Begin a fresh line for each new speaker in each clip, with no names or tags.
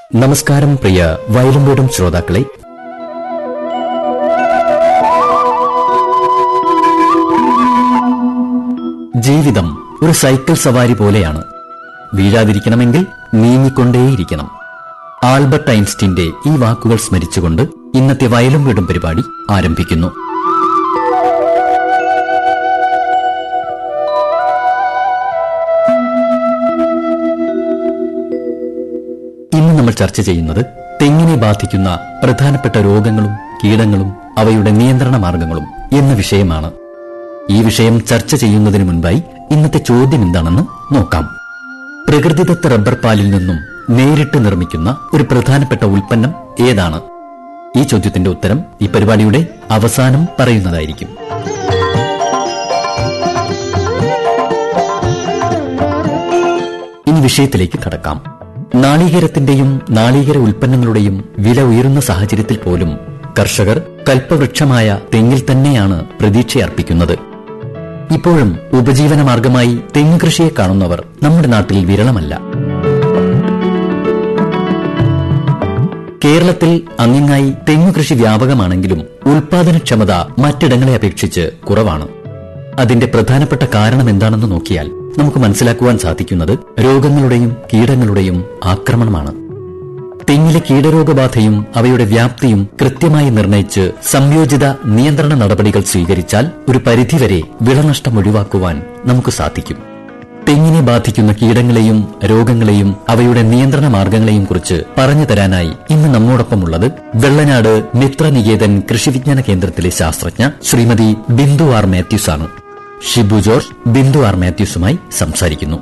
നമസ്കാരം പ്രിയ വയലുംവീടും ശ്രോതാക്കളെ ജീവിതം ഒരു സൈക്കിൾ സവാരി പോലെയാണ് വീഴാതിരിക്കണമെങ്കിൽ നീങ്ങിക്കൊണ്ടേയിരിക്കണം ആൽബർട്ട് ഐൻസ്റ്റീന്റെ ഈ വാക്കുകൾ സ്മരിച്ചുകൊണ്ട് ഇന്നത്തെ വയലും വീടും പരിപാടി ആരംഭിക്കുന്നു ഇന്ന് നമ്മൾ ചർച്ച ചെയ്യുന്നത് തെങ്ങിനെ ബാധിക്കുന്ന പ്രധാനപ്പെട്ട രോഗങ്ങളും കീടങ്ങളും അവയുടെ നിയന്ത്രണ മാർഗങ്ങളും എന്ന വിഷയമാണ് ഈ വിഷയം ചർച്ച ചെയ്യുന്നതിന് മുൻപായി ഇന്നത്തെ ചോദ്യം എന്താണെന്ന് നോക്കാം പ്രകൃതിദത്ത റബ്ബർ പാലിൽ നിന്നും നേരിട്ട് നിർമ്മിക്കുന്ന ഒരു പ്രധാനപ്പെട്ട ഉൽപ്പന്നം ഏതാണ് ഈ ചോദ്യത്തിന്റെ ഉത്തരം ഈ പരിപാടിയുടെ അവസാനം പറയുന്നതായിരിക്കും ഇനി വിഷയത്തിലേക്ക് കടക്കാം നാളികേരത്തിന്റെയും നാളികേര ഉൽപ്പന്നങ്ങളുടെയും വില ഉയരുന്ന സാഹചര്യത്തിൽ പോലും കർഷകർ കൽപ്പവൃക്ഷമായ തെങ്ങിൽ തന്നെയാണ് പ്രതീക്ഷയർപ്പിക്കുന്നത് ഇപ്പോഴും ഉപജീവന മാർഗമായി തെങ്ങ് കൃഷിയെ കാണുന്നവർ നമ്മുടെ നാട്ടിൽ വിരളമല്ല കേരളത്തിൽ അങ്ങിങ്ങായി തെങ്ങു കൃഷി വ്യാപകമാണെങ്കിലും ഉൽപാദനക്ഷമത മറ്റിടങ്ങളെ അപേക്ഷിച്ച് കുറവാണ് അതിന്റെ പ്രധാനപ്പെട്ട കാരണം എന്താണെന്ന് നോക്കിയാൽ നമുക്ക് മനസ്സിലാക്കുവാൻ സാധിക്കുന്നത് രോഗങ്ങളുടെയും കീടങ്ങളുടെയും ആക്രമണമാണ് തെങ്ങിലെ കീടരോഗബാധയും അവയുടെ വ്യാപ്തിയും കൃത്യമായി നിർണയിച്ച് സംയോജിത നിയന്ത്രണ നടപടികൾ സ്വീകരിച്ചാൽ ഒരു പരിധിവരെ വിളനഷ്ടം ഒഴിവാക്കുവാൻ നമുക്ക് സാധിക്കും തെങ്ങിനെ ബാധിക്കുന്ന കീടങ്ങളെയും രോഗങ്ങളെയും അവയുടെ നിയന്ത്രണ മാർഗങ്ങളെയും കുറിച്ച് പറഞ്ഞു തരാനായി ഇന്ന് നമ്മോടൊപ്പമുള്ളത് വെള്ളനാട് മിത്രനികേതൻ കൃഷിവിജ്ഞാന കേന്ദ്രത്തിലെ ശാസ്ത്രജ്ഞ ശ്രീമതി ബിന്ദു ആർ മാത്യൂസ് ആണ് ഷിബു ജോർജ് ബിന്ദു ആർ മാത്യൂസുമായി സംസാരിക്കുന്നു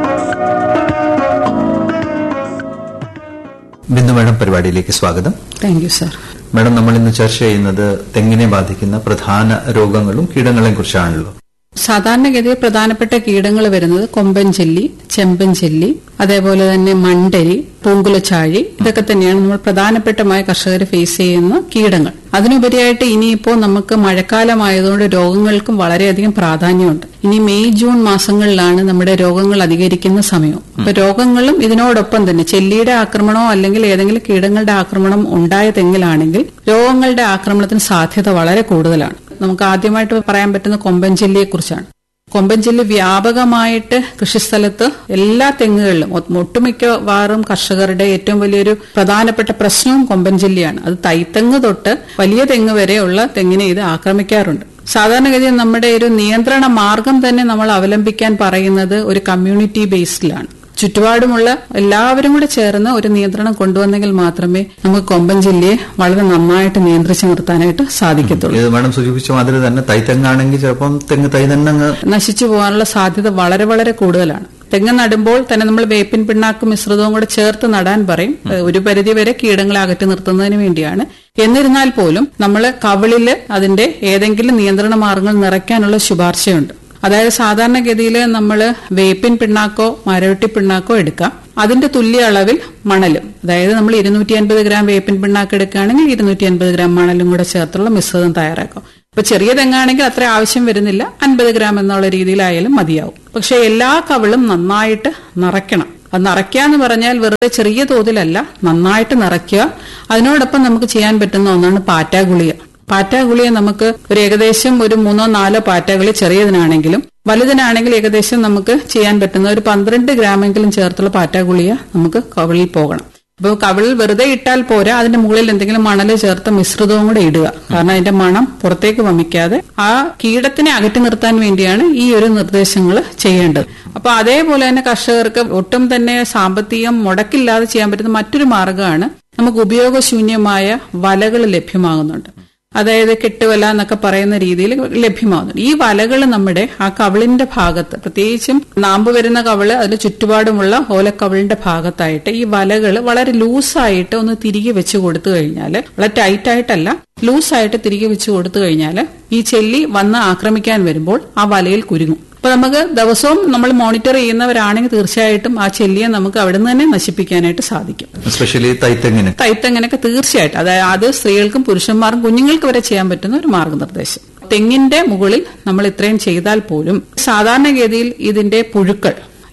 ബിന്ദു മാഡം പരിപാടിയിലേക്ക് സ്വാഗതം
താങ്ക് യു സർ
മാഡം നമ്മൾ ഇന്ന് ചർച്ച ചെയ്യുന്നത് തെങ്ങിനെ ബാധിക്കുന്ന പ്രധാന രോഗങ്ങളും കീടങ്ങളെയും കുറിച്ചാണല്ലോ
സാധാരണഗതിയിൽ പ്രധാനപ്പെട്ട കീടങ്ങൾ വരുന്നത് കൊമ്പൻ ചെല്ലി ചെമ്പൻ ചെല്ലി അതേപോലെ തന്നെ മണ്ടരി പൂങ്കുലച്ചാഴി ഇതൊക്കെ തന്നെയാണ് നമ്മൾ പ്രധാനപ്പെട്ടമായ കർഷകർ ഫേസ് ചെയ്യുന്ന കീടങ്ങൾ അതിനുപരിയായിട്ട് ഇനിയിപ്പോൾ നമുക്ക് മഴക്കാലമായതുകൊണ്ട് രോഗങ്ങൾക്കും വളരെയധികം പ്രാധാന്യമുണ്ട് ഇനി മെയ് ജൂൺ മാസങ്ങളിലാണ് നമ്മുടെ രോഗങ്ങൾ അധികരിക്കുന്ന സമയം അപ്പൊ രോഗങ്ങളും ഇതിനോടൊപ്പം തന്നെ ചെല്ലിയുടെ ആക്രമണമോ അല്ലെങ്കിൽ ഏതെങ്കിലും കീടങ്ങളുടെ ആക്രമണം ഉണ്ടായ തെങ്ങിലാണെങ്കിൽ രോഗങ്ങളുടെ ആക്രമണത്തിന് സാധ്യത വളരെ കൂടുതലാണ് നമുക്ക് ആദ്യമായിട്ട് പറയാൻ പറ്റുന്ന കൊമ്പൻ ചെല്ലിയെ കുറിച്ചാണ് കൊമ്പൻ ചെല്ലി വ്യാപകമായിട്ട് കൃഷിസ്ഥലത്ത് എല്ലാ തെങ്ങുകളിലും ഒ- ഒട്ടുമിക്കവാറും കർഷകരുടെ ഏറ്റവും വലിയൊരു പ്രധാനപ്പെട്ട പ്രശ്നവും കൊമ്പൻ ചെല്ലിയാണ് അത് തൈത്തെങ്ങ് തൊട്ട് വലിയ തെങ്ങ് വരെയുള്ള തെങ്ങിനെ ഇത് ആക്രമിക്കാറുണ്ട് സാധാരണഗതിയിൽ നമ്മുടെ ഒരു നിയന്ത്രണ മാർഗം തന്നെ നമ്മൾ അവലംബിക്കാൻ പറയുന്നത് ഒരു കമ്മ്യൂണിറ്റി ബേസ്ഡിലാണ് ചുറ്റുപാടുമുള്ള എല്ലാവരും കൂടെ ചേർന്ന് ഒരു നിയന്ത്രണം കൊണ്ടുവന്നെങ്കിൽ മാത്രമേ നമുക്ക് കൊമ്പൻ ജില്ലയെ വളരെ നന്നായിട്ട് നിയന്ത്രിച്ചു നിർത്താനായിട്ട് സാധിക്കത്തുള്ളൂ
ഇത് മാഡം സൂചിപ്പിച്ച മാതിരി തന്നെ തൈത്തെങ്ങാണെങ്കിൽ ചിലപ്പം തെങ്ങ് തൈ തന്നെ അങ്ങ്
നശിച്ചു പോകാനുള്ള സാധ്യത വളരെ വളരെ കൂടുതലാണ് തെങ്ങ് നടുമ്പോൾ തന്നെ നമ്മൾ വേപ്പിൻ പിണ്ണാക്കും മിശ്രിതവും കൂടെ ചേർത്ത് നടാൻ പറയും ഒരു പരിധി വരെ കീടങ്ങളെ അകറ്റി നിർത്തുന്നതിന് വേണ്ടിയാണ് എന്നിരുന്നാൽ പോലും നമ്മൾ കവിളില് അതിന്റെ ഏതെങ്കിലും നിയന്ത്രണ മാർഗങ്ങൾ നിറയ്ക്കാനുള്ള ശുപാർശയുണ്ട് അതായത് സാധാരണഗതിയിൽ നമ്മൾ വേപ്പിൻ പിണ്ണാക്കോ മരവെട്ടി പിണ്ണാക്കോ എടുക്കാം അതിന്റെ തുല്യ അളവിൽ മണലും അതായത് നമ്മൾ ഇരുന്നൂറ്റി അൻപത് ഗ്രാം വേപ്പിൻ പിണ്ണാക്ക് എടുക്കുകയാണെങ്കിൽ ഇരുന്നൂറ്റി അൻപത് ഗ്രാം മണലും കൂടെ ചേർത്തുള്ള മിശ്രിതം തയ്യാറാക്കും ഇപ്പൊ ചെറിയ തെങ്ങാണെങ്കിൽ അത്ര ആവശ്യം വരുന്നില്ല അൻപത് ഗ്രാം എന്നുള്ള രീതിയിലായാലും മതിയാവും പക്ഷെ എല്ലാ കവിളും നന്നായിട്ട് നിറയ്ക്കണം അത് നിറയ്ക്കുക എന്ന് പറഞ്ഞാൽ വെറുതെ ചെറിയ തോതിലല്ല നന്നായിട്ട് നിറയ്ക്കുക അതിനോടൊപ്പം നമുക്ക് ചെയ്യാൻ പറ്റുന്ന ഒന്നാണ് പാറ്റാഗുളിക പാറ്റാഗുളിയെ നമുക്ക് ഒരു ഏകദേശം ഒരു മൂന്നോ നാലോ പാറ്റാഗുളി ചെറിയതിനാണെങ്കിലും വലുതിനാണെങ്കിൽ ഏകദേശം നമുക്ക് ചെയ്യാൻ പറ്റുന്ന ഒരു പന്ത്രണ്ട് ഗ്രാമെങ്കിലും ചേർത്തുള്ള പാറ്റാഗുളിയ നമുക്ക് കവിളിൽ പോകണം അപ്പോൾ കവിളിൽ വെറുതെ ഇട്ടാൽ പോരാ അതിന്റെ മുകളിൽ എന്തെങ്കിലും മണല് ചേർത്ത മിശ്രിതവും കൂടെ ഇടുക കാരണം അതിന്റെ മണം പുറത്തേക്ക് വമിക്കാതെ ആ കീടത്തിനെ അകറ്റി നിർത്താൻ വേണ്ടിയാണ് ഈ ഒരു നിർദ്ദേശങ്ങൾ ചെയ്യേണ്ടത് അപ്പൊ അതേപോലെ തന്നെ കർഷകർക്ക് ഒട്ടും തന്നെ സാമ്പത്തികം മുടക്കില്ലാതെ ചെയ്യാൻ പറ്റുന്ന മറ്റൊരു മാർഗമാണ് നമുക്ക് ഉപയോഗശൂന്യമായ വലകൾ ലഭ്യമാകുന്നുണ്ട് അതായത് കെട്ടുവല എന്നൊക്കെ പറയുന്ന രീതിയിൽ ലഭ്യമാകുന്നുണ്ട് ഈ വലകൾ നമ്മുടെ ആ കവിളിന്റെ ഭാഗത്ത് പ്രത്യേകിച്ചും നാമ്പ് വരുന്ന കവിള് അതിന് ചുറ്റുപാടുമുള്ള ഓലക്കവിളിന്റെ ഭാഗത്തായിട്ട് ഈ വലകൾ വളരെ ലൂസായിട്ട് ഒന്ന് തിരികെ വെച്ച് കൊടുത്തു കഴിഞ്ഞാൽ വളരെ ടൈറ്റ് ആയിട്ടല്ല ലൂസായിട്ട് തിരികെ വെച്ച് കൊടുത്തു കഴിഞ്ഞാൽ ഈ ചെല്ലി വന്ന് ആക്രമിക്കാൻ വരുമ്പോൾ ആ വലയിൽ കുരുങ്ങും അപ്പൊ നമുക്ക് ദിവസവും നമ്മൾ മോണിറ്റർ ചെയ്യുന്നവരാണെങ്കിൽ തീർച്ചയായിട്ടും ആ ചെല്ലിയെ നമുക്ക് അവിടെ നിന്ന് തന്നെ നശിപ്പിക്കാനായിട്ട് സാധിക്കും
എസ്പെഷ്യലി തൈത്തെങ്ങിന്
തൈത്തെങ്ങനെയൊക്കെ തീർച്ചയായിട്ടും അതായത് അത് സ്ത്രീകൾക്കും പുരുഷന്മാർക്കും കുഞ്ഞുങ്ങൾക്ക് വരെ ചെയ്യാൻ പറ്റുന്ന ഒരു മാർഗനിർദ്ദേശം തെങ്ങിന്റെ മുകളിൽ നമ്മൾ ഇത്രയും ചെയ്താൽ പോലും സാധാരണഗതിയിൽ ഇതിന്റെ പുഴുക്കൾ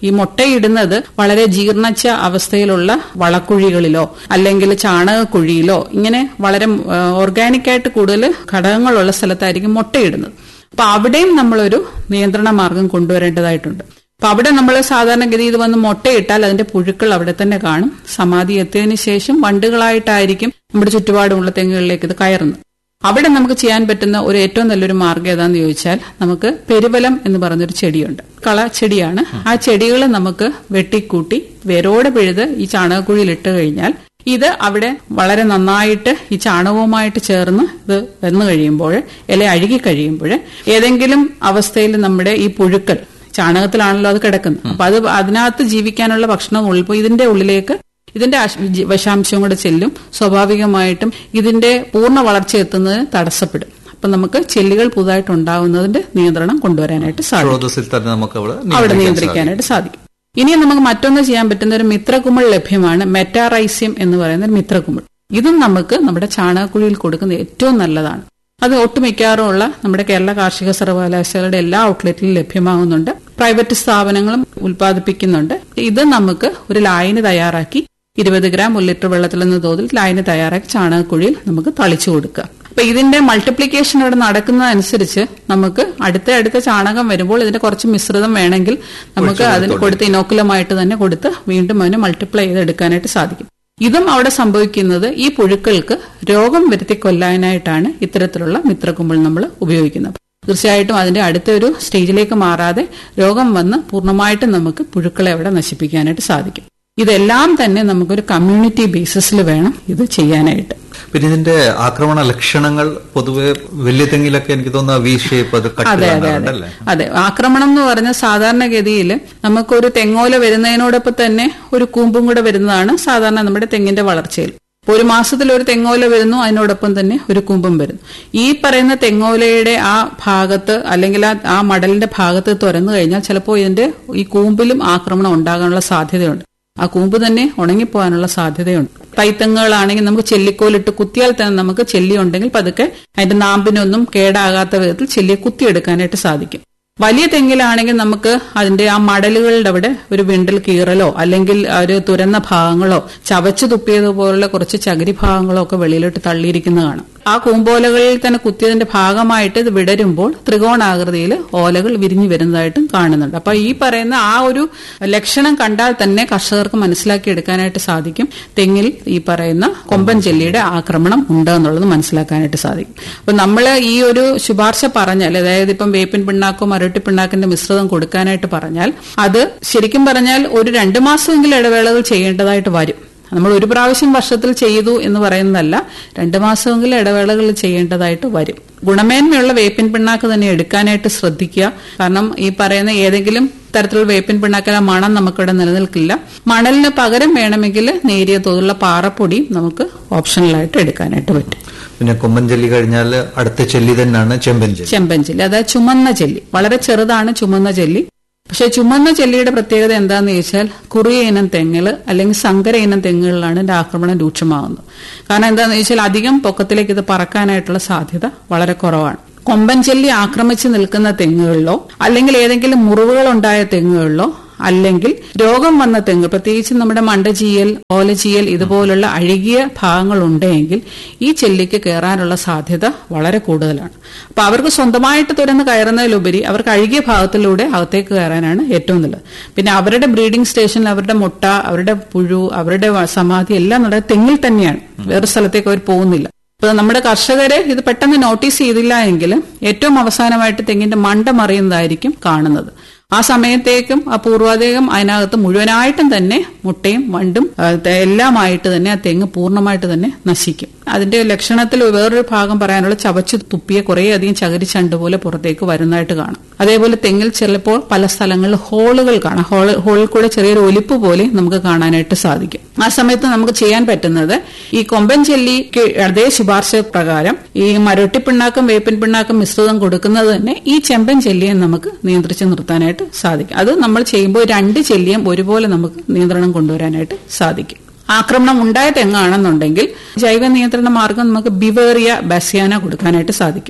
ഈ മുട്ടയിടുന്നത് വളരെ ജീർണിച്ച അവസ്ഥയിലുള്ള വളക്കുഴികളിലോ അല്ലെങ്കിൽ ചാണകക്കുഴിയിലോ ഇങ്ങനെ വളരെ ഓർഗാനിക് ആയിട്ട് കൂടുതൽ ഘടകങ്ങളുള്ള സ്ഥലത്തായിരിക്കും മുട്ടയിടുന്നത് അപ്പൊ അവിടെയും നമ്മളൊരു നിയന്ത്രണ മാർഗം കൊണ്ടുവരേണ്ടതായിട്ടുണ്ട് അപ്പൊ അവിടെ നമ്മൾ സാധാരണഗതി ഇത് വന്ന് മുട്ടയിട്ടാൽ അതിന്റെ പുഴുക്കൾ അവിടെ തന്നെ കാണും സമാധി എത്തിയതിനു ശേഷം വണ്ടുകളായിട്ടായിരിക്കും നമ്മുടെ ചുറ്റുപാടുമുള്ള തെങ്ങുകളിലേക്ക് ഇത് കയറുന്നത് അവിടെ നമുക്ക് ചെയ്യാൻ പറ്റുന്ന ഒരു ഏറ്റവും നല്ലൊരു മാർഗം ഏതാന്ന് ചോദിച്ചാൽ നമുക്ക് പെരുവലം എന്ന് പറഞ്ഞൊരു ചെടിയുണ്ട് കള ചെടിയാണ് ആ ചെടികൾ നമുക്ക് വെട്ടിക്കൂട്ടി വേരോടെ പിഴുത് ഈ ചാണകക്കുഴിയിൽ ഇട്ട് കഴിഞ്ഞാൽ ഇത് അവിടെ വളരെ നന്നായിട്ട് ഈ ചാണകവുമായിട്ട് ചേർന്ന് ഇത് വന്നു കഴിയുമ്പോൾ ഇല അഴുകി കഴിയുമ്പോൾ ഏതെങ്കിലും അവസ്ഥയിൽ നമ്മുടെ ഈ പുഴുക്കൾ ചാണകത്തിലാണല്ലോ അത് കിടക്കുന്നത് അപ്പൊ അത് അതിനകത്ത് ജീവിക്കാനുള്ള ഭക്ഷണം ഉള്ളിപ്പോ ഇതിന്റെ ഉള്ളിലേക്ക് ഇതിന്റെ വിഷാംശം കൂടെ ചെല്ലും സ്വാഭാവികമായിട്ടും ഇതിന്റെ പൂർണ്ണ വളർച്ച എത്തുന്നതിന് തടസ്സപ്പെടും അപ്പൊ നമുക്ക് ചെല്ലുകൾ പുതുതായിട്ട് ഉണ്ടാവുന്നതിന്റെ നിയന്ത്രണം കൊണ്ടുവരാനായിട്ട് സാധിക്കും
സ്രോതസ്സിൽ തന്നെ നമുക്ക് അവിടെ
അവിടെ നിയന്ത്രിക്കാനായിട്ട് സാധിക്കും ഇനി നമുക്ക് മറ്റൊന്ന് ചെയ്യാൻ പറ്റുന്ന ഒരു മിത്രകുമിൾ ലഭ്യമാണ് മെറ്റാറൈസ്യം എന്ന് പറയുന്ന ഒരു മിത്രകുമിൾ ഇതും നമുക്ക് നമ്മുടെ ചാണകക്കുഴിയിൽ കൊടുക്കുന്ന ഏറ്റവും നല്ലതാണ് അത് ഒട്ടുമിക്കാറുമുള്ള നമ്മുടെ കേരള കാർഷിക സർവകലാശാലയുടെ എല്ലാ ഔട്ട്ലെറ്റിലും ലഭ്യമാകുന്നുണ്ട് പ്രൈവറ്റ് സ്ഥാപനങ്ങളും ഉൽപ്പാദിപ്പിക്കുന്നുണ്ട് ഇത് നമുക്ക് ഒരു ലായനി തയ്യാറാക്കി ഇരുപത് ഗ്രാം ഒരു ലിറ്റർ വെള്ളത്തിൽ നിന്ന് തോതിൽ ലായനി തയ്യാറാക്കി ചാണകക്കുഴിയിൽ നമുക്ക് തളിച്ചു കൊടുക്കുക അപ്പൊ ഇതിന്റെ മൾട്ടിപ്ലിക്കേഷൻ ഇവിടെ നടക്കുന്നതനുസരിച്ച് നമുക്ക് അടുത്ത അടുത്ത ചാണകം വരുമ്പോൾ ഇതിന്റെ കുറച്ച് മിശ്രിതം വേണമെങ്കിൽ നമുക്ക് അതിന് കൊടുത്ത് ഇനോക്കുലമായിട്ട് തന്നെ കൊടുത്ത് വീണ്ടും അതിനെ മൾട്ടിപ്ലൈ ചെയ്തെടുക്കാനായിട്ട് സാധിക്കും ഇതും അവിടെ സംഭവിക്കുന്നത് ഈ പുഴുക്കൾക്ക് രോഗം വരുത്തി കൊല്ലാനായിട്ടാണ് ഇത്തരത്തിലുള്ള മിത്രക്കുമ്പിൾ നമ്മൾ ഉപയോഗിക്കുന്നത് തീർച്ചയായിട്ടും അതിന്റെ അടുത്ത ഒരു സ്റ്റേജിലേക്ക് മാറാതെ രോഗം വന്ന് പൂർണ്ണമായിട്ടും നമുക്ക് പുഴുക്കളെ അവിടെ നശിപ്പിക്കാനായിട്ട് സാധിക്കും ഇതെല്ലാം തന്നെ നമുക്കൊരു കമ്മ്യൂണിറ്റി ബേസിസിൽ വേണം ഇത് ചെയ്യാനായിട്ട്
പിന്നെ ഇതിന്റെ ആക്രമണ ലക്ഷണങ്ങൾ പൊതുവെ വലിയ തെങ്ങിലൊക്കെ എനിക്ക് തോന്നുന്ന വി ഷേപ്പ് അത്
അതെ അതെ അതെ
കട്ടിലുണ്ടല്ലേ
അതെ ആക്രമണം എന്ന് പറഞ്ഞ സാധാരണഗതിയിൽ നമുക്കൊരു തെങ്ങോല വരുന്നതിനോടൊപ്പം തന്നെ ഒരു കൂമ്പും കൂടെ വരുന്നതാണ് സാധാരണ നമ്മുടെ തെങ്ങിന്റെ വളർച്ചയിൽ ഇപ്പൊ ഒരു മാസത്തിൽ ഒരു തെങ്ങോല വരുന്നു അതിനോടൊപ്പം തന്നെ ഒരു കൂമ്പും വരുന്നു ഈ പറയുന്ന തെങ്ങോലയുടെ ആ ഭാഗത്ത് അല്ലെങ്കിൽ ആ ആ മടലിന്റെ ഭാഗത്ത് തുറന്നു കഴിഞ്ഞാൽ ചിലപ്പോൾ ഇതിന്റെ ഈ കൂമ്പിലും ആക്രമണം ഉണ്ടാകാനുള്ള സാധ്യതയുണ്ട് ആ കൂമ്പ് തന്നെ ഉണങ്ങിപ്പോകാനുള്ള സാധ്യതയുണ്ട് തൈത്തങ്ങുകളാണെങ്കിൽ നമുക്ക് ചെല്ലിക്കോലിട്ട് കുത്തിയാൽ തന്നെ നമുക്ക് ചെല്ലി ഉണ്ടെങ്കിൽ പതുക്കെ അതിന്റെ നാമ്പിനൊന്നും കേടാകാത്ത വിധത്തിൽ ചെല്ലിയെ കുത്തിയെടുക്കാനായിട്ട് സാധിക്കും വലിയ തെങ്ങിലാണെങ്കിൽ നമുക്ക് അതിന്റെ ആ മടലുകളുടെ അവിടെ ഒരു വിണ്ടൽ കീറലോ അല്ലെങ്കിൽ ഒരു തുരന്ന ഭാഗങ്ങളോ ചവച്ചു തുപ്പിയതുപോലുള്ള കുറച്ച് ചകിരി ഭാഗങ്ങളോ ഒക്കെ വെളിയിലോട്ട് തള്ളിയിരിക്കുന്ന കാണാം ആ കൂമ്പോലകളിൽ തന്നെ കുത്തിയതിന്റെ ഭാഗമായിട്ട് ഇത് വിടരുമ്പോൾ ത്രികോണാകൃതിയിൽ ഓലകൾ വിരിഞ്ഞു വരുന്നതായിട്ടും കാണുന്നുണ്ട് അപ്പൊ ഈ പറയുന്ന ആ ഒരു ലക്ഷണം കണ്ടാൽ തന്നെ കർഷകർക്ക് മനസ്സിലാക്കി എടുക്കാനായിട്ട് സാധിക്കും തെങ്ങിൽ ഈ പറയുന്ന കൊമ്പൻ ചെല്ലിയുടെ ആക്രമണം ഉണ്ട് എന്നുള്ളത് മനസ്സിലാക്കാനായിട്ട് സാധിക്കും അപ്പൊ നമ്മൾ ഈ ഒരു ശുപാർശ പറഞ്ഞാൽ അതായത് ഇപ്പം വേപ്പിൻ പിണ്ണാക്കോ മരട്ടി പിണ്ണാക്കിന്റെ മിശ്രിതം കൊടുക്കാനായിട്ട് പറഞ്ഞാൽ അത് ശരിക്കും പറഞ്ഞാൽ ഒരു രണ്ടു മാസമെങ്കിലും ഇടവേളകൾ ചെയ്യേണ്ടതായിട്ട് വരും നമ്മൾ ഒരു പ്രാവശ്യം വർഷത്തിൽ ചെയ്തു എന്ന് പറയുന്നതല്ല രണ്ടു മാസമെങ്കിലും ഇടവേളകളിൽ ചെയ്യേണ്ടതായിട്ട് വരും ഗുണമേന്മയുള്ള വേപ്പിൻ പിണ്ണാക്ക് തന്നെ എടുക്കാനായിട്ട് ശ്രദ്ധിക്കുക കാരണം ഈ പറയുന്ന ഏതെങ്കിലും തരത്തിലുള്ള വേപ്പിൻ പിണ്ണാക്കിലെ മണം നമുക്കിവിടെ നിലനിൽക്കില്ല മണലിന് പകരം വേണമെങ്കിൽ നേരിയ തോതിലുള്ള പാറപ്പൊടിയും നമുക്ക് ഓപ്ഷണലായിട്ട് എടുക്കാനായിട്ട് പറ്റും
പിന്നെ കൊമ്പൻ ചെല്ലി കഴിഞ്ഞാൽ അടുത്ത ചെല്ലി തന്നെയാണ് ചെമ്പൻ ചെല്ലി
ചെമ്പൻ ചെല്ലി അതായത് ചുമന്ന ചെല്ലി വളരെ ചെറുതാണ് ചുമന്ന ചെല്ലി പക്ഷെ ചുമന്ന ചെല്ലിയുടെ പ്രത്യേകത എന്താന്ന് ചോദിച്ചാൽ കുറിയ ഇനം തെങ്ങുകൾ അല്ലെങ്കിൽ സങ്കര ഇനം തെങ്ങുകളിലാണ് ഇതിന്റെ ആക്രമണം രൂക്ഷമാകുന്നത് കാരണം എന്താണെന്ന് ചോദിച്ചാൽ അധികം പൊക്കത്തിലേക്ക് ഇത് പറക്കാനായിട്ടുള്ള സാധ്യത വളരെ കുറവാണ് കൊമ്പൻ ചെല്ലി ആക്രമിച്ച് നിൽക്കുന്ന തെങ്ങുകളിലോ അല്ലെങ്കിൽ ഏതെങ്കിലും മുറിവുകൾ ഉണ്ടായ തെങ്ങുകളിലോ അല്ലെങ്കിൽ രോഗം വന്ന തെങ്ങ് പ്രത്യേകിച്ച് നമ്മുടെ മണ്ടചീയൽ ഓലചീയൽ ഇതുപോലുള്ള അഴുകിയ ഭാഗങ്ങൾ ഉണ്ടെങ്കിൽ ഈ ചെല്ലിക്ക് കയറാനുള്ള സാധ്യത വളരെ കൂടുതലാണ് അപ്പൊ അവർക്ക് സ്വന്തമായിട്ട് തുറന്ന് കയറുന്നതിലുപരി അവർക്ക് അഴുകിയ ഭാഗത്തിലൂടെ അകത്തേക്ക് കയറാനാണ് ഏറ്റവും നല്ലത് പിന്നെ അവരുടെ ബ്രീഡിംഗ് സ്റ്റേഷനിൽ അവരുടെ മുട്ട അവരുടെ പുഴു അവരുടെ സമാധി എല്ലാം നടക്കുന്നത് തെങ്ങിൽ തന്നെയാണ് വേറെ സ്ഥലത്തേക്ക് അവർ പോകുന്നില്ല അപ്പൊ നമ്മുടെ കർഷകരെ ഇത് പെട്ടെന്ന് നോട്ടീസ് ചെയ്തില്ല എങ്കിൽ ഏറ്റവും അവസാനമായിട്ട് തെങ്ങിന്റെ മണ്ട മറിയുന്നതായിരിക്കും കാണുന്നത് ആ സമയത്തേക്കും ആ പൂർവാധികം അതിനകത്ത് മുഴുവനായിട്ടും തന്നെ മുട്ടയും വണ്ടും എല്ലാമായിട്ട് തന്നെ ആ തെങ്ങ് പൂർണ്ണമായിട്ട് തന്നെ നശിക്കും അതിന്റെ ലക്ഷണത്തിൽ വേറൊരു ഭാഗം പറയാനുള്ള ചവച്ച് തുപ്പിയ കുറേയധികം ചകിരി ചണ്ട് പോലെ പുറത്തേക്ക് വരുന്നതായിട്ട് കാണാം അതേപോലെ തെങ്ങിൽ ചിലപ്പോൾ പല സ്ഥലങ്ങളിൽ ഹോളുകൾ കാണാം ഹോൾ ഹോളിൽ കൂടെ ചെറിയൊരു ഒലിപ്പ് പോലെ നമുക്ക് കാണാനായിട്ട് സാധിക്കും ആ സമയത്ത് നമുക്ക് ചെയ്യാൻ പറ്റുന്നത് ഈ കൊമ്പൻ ചെല്ലിക്ക് അതേ ശുപാർശ പ്രകാരം ഈ മരൊട്ടി പിണ്ണാക്കും വേപ്പിൻ പിണ്ണാക്കും മിശ്രിതം കൊടുക്കുന്നത് തന്നെ ഈ ചെമ്പൻ ചെല്ലിയെ നമുക്ക് നിയന്ത്രിച്ച് നിർത്താനായിട്ട് സാധിക്കും അത് നമ്മൾ ചെയ്യുമ്പോൾ രണ്ട് ചെല്ലിയും ഒരുപോലെ നമുക്ക് നിയന്ത്രണം കൊണ്ടുവരാനായിട്ട് സാധിക്കും ആക്രമണം ഉണ്ടായ തെങ്ങാണെന്നുണ്ടെങ്കിൽ ജൈവ നിയന്ത്രണ മാർഗം നമുക്ക് ബിവേറിയ ബസിയാന കൊടുക്കാനായിട്ട് സാധിക്കും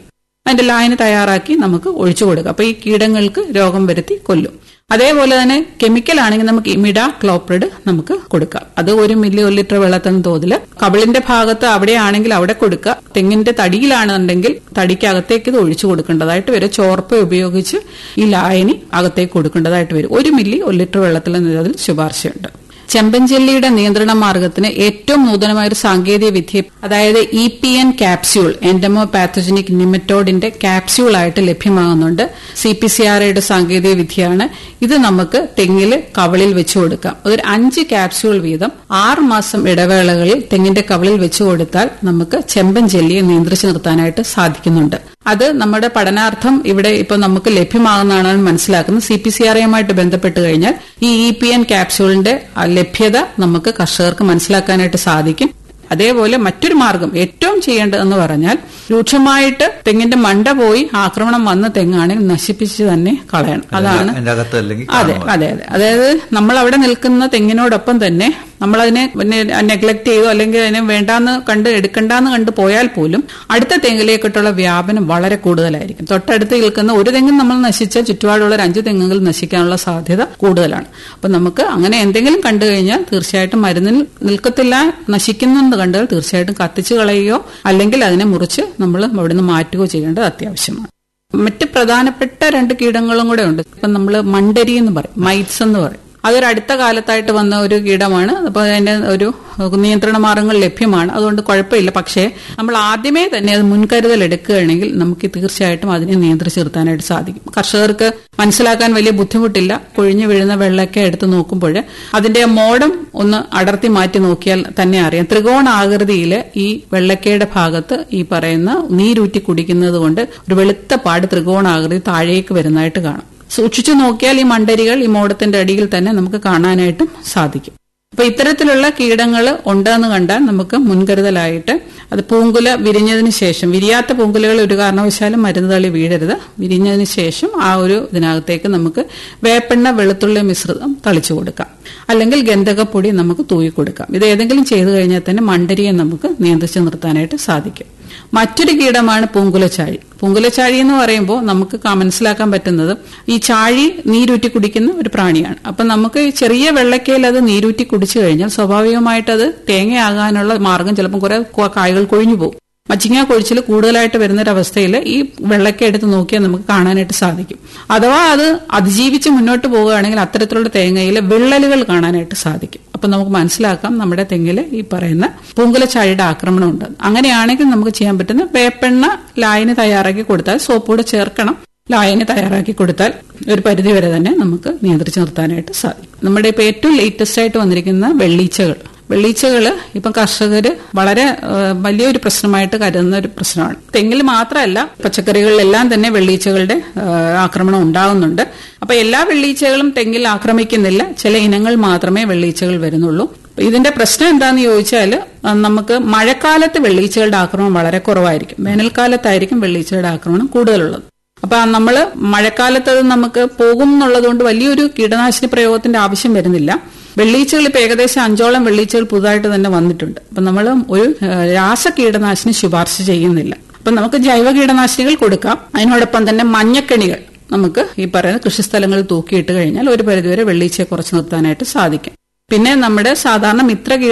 അതിന്റെ ലായനി തയ്യാറാക്കി നമുക്ക് ഒഴിച്ചു കൊടുക്കാം അപ്പൊ ഈ കീടങ്ങൾക്ക് രോഗം വരുത്തി കൊല്ലും അതേപോലെ തന്നെ കെമിക്കൽ ആണെങ്കിൽ നമുക്ക് ഇമിഡ ക്ലോപ്രിഡ് നമുക്ക് കൊടുക്കാം അത് ഒരു മില്ലി ഒരു ലിറ്റർ വെള്ളത്തിന് തോതിൽ കവിളിന്റെ ഭാഗത്ത് അവിടെയാണെങ്കിൽ അവിടെ കൊടുക്കുക തെങ്ങിന്റെ തടിയിലാണെന്നുണ്ടെങ്കിൽ തടിക്കകത്തേക്ക് ഇത് ഒഴിച്ചു കൊടുക്കേണ്ടതായിട്ട് വരും ചോർപ്പ ഉപയോഗിച്ച് ഈ ലായനി അകത്തേക്ക് കൊടുക്കേണ്ടതായിട്ട് വരും ഒരു മില്ലി ഒരു ലിറ്റർ വെള്ളത്തിൽ അതിൽ ശുപാർശയുണ്ട് ചെമ്പൻചെല്ലിയുടെ നിയന്ത്രണ മാർഗത്തിന് ഏറ്റവും നൂതനമായ ഒരു സാങ്കേതിക വിദ്യ അതായത് E P N capsule entomopathogenic നിമറ്റോഡിന്റെ ക്യാപ്സ്യൂൾ ആയിട്ട് ലഭ്യമാകുന്നുണ്ട് സി പി സി ആർ ഐയുടെ സാങ്കേതിക വിദ്യയാണ് ഇത് നമുക്ക് തെങ്ങിൽ കവളിൽ വെച്ചു കൊടുക്കാം അതൊരു അഞ്ച് ക്യാപ്സ്യൂൾ വീതം ആറ് മാസം ഇടവേളകളിൽ തെങ്ങിന്റെ കവളിൽ വെച്ചു കൊടുത്താൽ നമുക്ക് ചെമ്പൻ ജെല്ലിയെ നിയന്ത്രിച്ചു നിർത്താനായിട്ട് സാധിക്കുന്നുണ്ട് അത് നമ്മുടെ പഠനാർത്ഥം ഇവിടെ ഇപ്പൊ നമുക്ക് ലഭ്യമാകുന്നതാണ് മനസ്സിലാക്കുന്നത് സി പി സി ആർ എയുമായിട്ട് ബന്ധപ്പെട്ട് കഴിഞ്ഞാൽ ഈ ഇ പി എൻ ക്യാപ്സ്യൂളിന്റെ ലഭ്യത നമുക്ക് കർഷകർക്ക് മനസ്സിലാക്കാനായിട്ട് സാധിക്കും അതേപോലെ മറ്റൊരു മാർഗം ഏറ്റവും ചെയ്യേണ്ടതെന്ന് പറഞ്ഞാൽ രൂക്ഷമായിട്ട് തെങ്ങിന്റെ മണ്ട പോയി ആക്രമണം വന്ന തെങ്ങാണെങ്കിൽ നശിപ്പിച്ച് തന്നെ കളയണം അതാണ്
അതിന്റെ അകത്ത് അല്ലെങ്കിൽ
അതെ അതെ അതെ അതായത് നമ്മൾ അവിടെ നിൽക്കുന്ന തെങ്ങിനോടൊപ്പം തന്നെ നമ്മൾ അതിനെ നെഗ്ലക്ട് ചെയ്തോ അല്ലെങ്കിൽ അതിനെ വേണ്ടാന്ന് കണ്ട് എടുക്കണ്ടെന്ന് കണ്ട് പോയാൽ പോലും അടുത്ത തെങ്ങിലേക്കിട്ടുള്ള വ്യാപനം വളരെ കൂടുതലായിരിക്കും തൊട്ടടുത്ത് നിൽക്കുന്ന ഒരു തെങ്ങ് നമ്മൾ നശിച്ച ചുറ്റുപാടുള്ള ഒരു അഞ്ച് തെങ്ങുകൾ നശിക്കാനുള്ള സാധ്യത കൂടുതലാണ് അപ്പൊ നമുക്ക് അങ്ങനെ എന്തെങ്കിലും കണ്ടു കഴിഞ്ഞാൽ തീർച്ചയായിട്ടും മരുന്നിൽ നിൽക്കത്തില്ല നശിക്കുന്നെന്ന് കണ്ടാൽ തീർച്ചയായിട്ടും കത്തിച്ചു കളയുകയോ അല്ലെങ്കിൽ അതിനെ മുറിച്ച് നമ്മൾ അവിടുന്ന് മാറ്റുകയോ ചെയ്യേണ്ടത് അത്യാവശ്യമാണ് മറ്റ് പ്രധാനപ്പെട്ട രണ്ട് കീടങ്ങളും കൂടെ ഉണ്ട് ഇപ്പൊ നമ്മൾ മണ്ടരി എന്ന് പറയും മൈറ്റ്സ് എന്ന് പറയും അതൊരു അടുത്ത കാലത്തായിട്ട് വന്ന ഒരു കീടമാണ് അപ്പോൾ അതിന്റെ ഒരു നിയന്ത്രണ മാർഗങ്ങൾ ലഭ്യമാണ് അതുകൊണ്ട് കുഴപ്പമില്ല പക്ഷേ നമ്മൾ ആദ്യമേ തന്നെ അത് മുൻകരുതൽ എടുക്കുകയാണെങ്കിൽ നമുക്ക് തീർച്ചയായിട്ടും അതിനെ നിയന്ത്രിച്ച് നിർത്താനായിട്ട് സാധിക്കും കർഷകർക്ക് മനസ്സിലാക്കാൻ വലിയ ബുദ്ധിമുട്ടില്ല കൊഴിഞ്ഞു വീഴുന്ന വെള്ളമൊക്കെ എടുത്ത് നോക്കുമ്പോൾ അതിന്റെ മോഡം ഒന്ന് അടർത്തി മാറ്റി നോക്കിയാൽ തന്നെ അറിയാം ത്രികോണാകൃതിയിൽ ഈ വെള്ളക്കയുടെ ഭാഗത്ത് ഈ പറയുന്ന നീരൂറ്റി കുടിക്കുന്നത് കൊണ്ട് ഒരു വെളുത്ത പാട് ത്രികോണാകൃതി താഴേക്ക് വരുന്നതായിട്ട് കാണാം സൂക്ഷിച്ചു നോക്കിയാൽ ഈ മണ്ടരികൾ ഈ മോടത്തിന്റെ അടിയിൽ തന്നെ നമുക്ക് കാണാനായിട്ടും സാധിക്കും അപ്പൊ ഇത്തരത്തിലുള്ള കീടങ്ങൾ ഉണ്ടെന്ന് കണ്ടാൽ നമുക്ക് മുൻകരുതലായിട്ട് അത് പൂങ്കുല വിരിഞ്ഞതിന് ശേഷം വിരിയാത്ത പൂങ്കുലകൾ ഒരു കാരണവശാലും മരുന്ന് തള്ളി വീഴരുത് വിരിഞ്ഞതിന് ശേഷം ആ ഒരു ഇതിനകത്തേക്ക് നമുക്ക് വേപ്പെണ്ണ വെളുത്തുള്ളി മിശ്രിതം തളിച്ചു കൊടുക്കാം അല്ലെങ്കിൽ ഗന്ധകപ്പൊടി നമുക്ക് തൂയി കൊടുക്കാം ഇത് ഏതെങ്കിലും ചെയ്തു കഴിഞ്ഞാൽ തന്നെ മണ്ടരിയെ നമുക്ക് നിയന്ത്രിച്ചു നിർത്താനായിട്ട് സാധിക്കും മറ്റൊരു കീടമാണ് പൂങ്കുലച്ചാഴി പൂങ്കുലച്ചാഴി എന്ന് പറയുമ്പോൾ നമുക്ക് മനസ്സിലാക്കാൻ പറ്റുന്നത് ഈ ചാഴി നീരൂറ്റി കുടിക്കുന്ന ഒരു പ്രാണിയാണ് അപ്പൊ നമുക്ക് ചെറിയ വെള്ളക്കയിൽ അത് നീരൂറ്റി കുടിച്ചു കഴിഞ്ഞാൽ സ്വാഭാവികമായിട്ട് അത് തേങ്ങയാകാനുള്ള മാർഗം ചിലപ്പോൾ കുറെ കായകൾ കൊഴിഞ്ഞു പോകും മച്ചിങ്ങ കൊഴിച്ചിൽ കൂടുതലായിട്ട് വരുന്നൊരവസ്ഥയിൽ ഈ വെള്ളക്ക എടുത്ത് നോക്കിയാൽ നമുക്ക് കാണാനായിട്ട് സാധിക്കും അഥവാ അത് അതിജീവിച്ച് മുന്നോട്ട് പോവുകയാണെങ്കിൽ അത്തരത്തിലുള്ള തേങ്ങയിൽ വിള്ളലുകൾ കാണാനായിട്ട് സാധിക്കും അപ്പൊ നമുക്ക് മനസ്സിലാക്കാം നമ്മുടെ തെങ്ങിൽ ഈ പറയുന്ന പൂങ്കുലച്ചാഴിയുടെ ആക്രമണം ഉണ്ട് അങ്ങനെയാണെങ്കിൽ നമുക്ക് ചെയ്യാൻ പറ്റുന്ന വേപ്പെണ്ണ ലായനി തയ്യാറാക്കി കൊടുത്താൽ സോപ്പൂടെ ചേർക്കണം ലായനി തയ്യാറാക്കി കൊടുത്താൽ ഒരു പരിധി വരെ തന്നെ നമുക്ക് നിയന്ത്രിച്ച് നിർത്താനായിട്ട് സാധിക്കും നമ്മുടെ ഇപ്പൊ ഏറ്റവും ലേറ്റസ്റ്റ് ആയിട്ട് വന്നിരിക്കുന്ന വെള്ളീച്ചകൾ വെള്ളീച്ചകൾ ഇപ്പം കർഷകർ വളരെ വലിയൊരു പ്രശ്നമായിട്ട് കരുതുന്ന ഒരു പ്രശ്നമാണ് തെങ്ങിൽ മാത്രമല്ല പച്ചക്കറികളിലെല്ലാം തന്നെ വെള്ളീച്ചകളുടെ ആക്രമണം ഉണ്ടാകുന്നുണ്ട് അപ്പൊ എല്ലാ വെള്ളീച്ചകളും തെങ്ങിൽ ആക്രമിക്കുന്നില്ല ചില ഇനങ്ങൾ മാത്രമേ വെള്ളീച്ചകൾ വരുന്നുള്ളൂ ഇതിന്റെ പ്രശ്നം എന്താന്ന് ചോദിച്ചാൽ നമുക്ക് മഴക്കാലത്ത് വെള്ളീച്ചകളുടെ ആക്രമണം വളരെ കുറവായിരിക്കും വേനൽക്കാലത്തായിരിക്കും വെള്ളീച്ചയുടെ ആക്രമണം കൂടുതലുള്ളത് അപ്പൊ നമ്മൾ മഴക്കാലത്ത് അത് നമുക്ക് പോകും എന്നുള്ളതുകൊണ്ട് വലിയൊരു കീടനാശിനി പ്രയോഗത്തിന്റെ ആവശ്യം വരുന്നില്ല വെള്ളീച്ചകൾ ഇപ്പൊ ഏകദേശം അഞ്ചോളം വെള്ളീച്ചകൾ പുതുതായിട്ട് തന്നെ വന്നിട്ടുണ്ട് അപ്പൊ നമ്മൾ ഒരു രാസ കീടനാശിനി ശുപാർശ ചെയ്യുന്നില്ല അപ്പൊ നമുക്ക് ജൈവ കീടനാശിനികൾ കൊടുക്കാം അതിനോടൊപ്പം തന്നെ മഞ്ഞക്കെണികൾ നമുക്ക് ഈ പറയുന്ന കൃഷിസ്ഥലങ്ങളിൽ തൂക്കിയിട്ട് കഴിഞ്ഞാൽ ഒരു പരിധിവരെ വെള്ളീച്ചയെ കുറച്ച് നിർത്താനായിട്ട് സാധിക്കും പിന്നെ നമ്മുടെ സാധാരണ മിത്ര